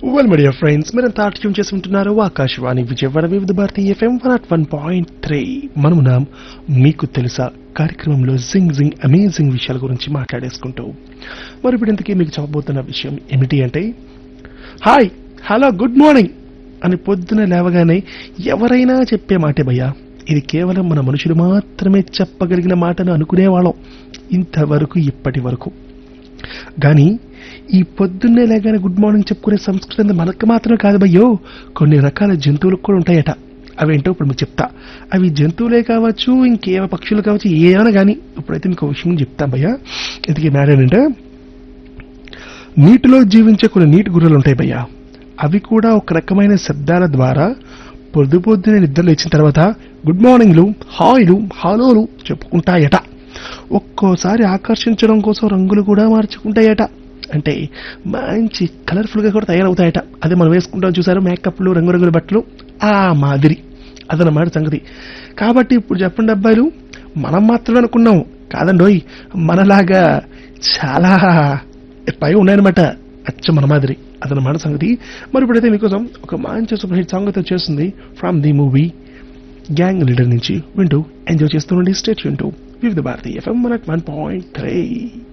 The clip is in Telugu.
వెల్ మీడియా ఫ్రెండ్స్ మీరంతా ట్యూన్ చేసి ఉంటున్నారు Akashvani Vijayawada Vividh Bharati FM one naught one point three మనమున్నాం మీకు తెలుసా కార్యక్రమంలో జింగ్ జింగ్ అమేజింగ్ విషయాల గురించి మాట్లాడేసుకుంటూ మరి ఇప్పుడు ఇంతకీ మీకు చెప్పబోతున్న విషయం ఏమిటి అంటే హాయ్ హలో గుడ్ మార్నింగ్ అని పొద్దున లేవగానే ఎవరైనా చెప్పే మాటే భయ్యా ఇది కేవలం మన మనుషులు మాత్రమే చెప్పగలిగిన మాటను అనుకునేవాళ్ళం ఇంతవరకు ఇప్పటి వరకు కానీ ఈ పొద్దున్నే లేగానే గుడ్ మార్నింగ్ చెప్పుకునే సంస్కృతి మనకు మాత్రమే కాదు భయ్యో కొన్ని రకాల జంతువులకు కూడా ఉంటాయట అవేంటో ఇప్పుడు మీకు చెప్తా అవి జంతువులే కావచ్చు ఇంకే పక్షులు కావచ్చు ఏమైనా కానీ ఇప్పుడైతే మీకు ఒక విషయం చెప్తా భయ్యా ఇంతకీ మ్యాటర్ ఏంటంటే నీటిలో జీవించే కొన్ని నీటి గుర్రలు ఉంటాయి భయ్యా అవి కూడా ఒక రకమైన శబ్దాల ద్వారా పొద్దు పొద్దునే నిద్ర లేచిన తర్వాత గుడ్ మార్నింగ్లు హాయ్లు హలోలు చెప్పుకుంటాయట ఒక్కోసారి ఆకర్షించడం కోసం రంగులు కూడా మార్చుకుంటాయట అంటే మంచి కలర్ఫుల్గా కూడా తయారవుతాయట అదే మనం వేసుకుంటాం చూసారు మేకప్లు రంగురంగుల బట్టలు ఆ మాదిరి అదనమాట సంగతి కాబట్టి ఇప్పుడు చెప్పండి అబ్బాయిలు మనం మాత్రమే అనుకున్నాం కాదండోయ్ మనలాగా చాలా పై ఉన్నాయన్నమాట అచ్చ మన మాదిరి అదనమాట సంగతి మరి ఇప్పుడైతే మీకోసం ఒక మంచి సూపర్ హిట్ సాంగ్ అయితే చేస్తుంది from the movie gang leader నుంచి వింటూ ఎంజాయ్ చేస్తుండండి స్టేట్ వింటూ Vividh Bharati FM one point three